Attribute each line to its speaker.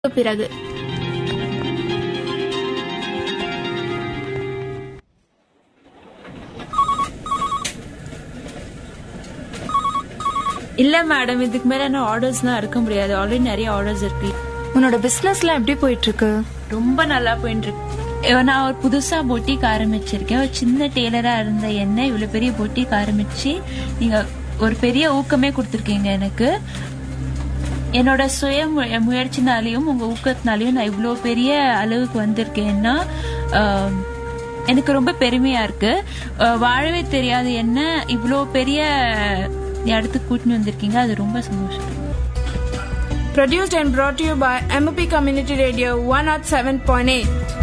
Speaker 1: பிறகு
Speaker 2: இல்ல மேடம் இதுக்கு மேல என்ன ஆர்டர்ஸ்லாம் இருக்க முடியாது ஆல்ரெடி நிறைய ஆர்டர்ஸ் இருக்கு
Speaker 3: உன்னோட பிசினஸ்லாம் எப்படி போயிட்டு இருக்கு
Speaker 2: ரொம்ப நல்லா போயிட்டு இருக்கு அஹ் நான் ஒரு புதுசா பொட்டிக் ஆரம்பிச்சிருக்கேன் ஒரு சின்ன டெய்லரா இருந்த என்ன இவ்வளவு பெரிய பொட்டிக் ஆரம்பிச்சு நீங்க ஒரு பெரிய ஊக்கமே கொடுத்துருக்கீங்க எனக்கு என்னோட சுய மு- முயற்சினாலையும் உங்க ஊக்கத்தினாலையும் நான் இவ்வளோ பெரிய அளவுக்கு வந்திருக்கேன்னா ஆஹ், எனக்கு ரொம்ப பெருமையா இருக்கு ஆஹ், வாழவே தெரியாது என்ன இவ்வளோ பெரிய இடத்துக்கு கூட்டின்னு வந்திருக்கீங்க அது ரொம்ப சந்தோஷம்
Speaker 1: produced and brought to you by MOP Community Radio 107.8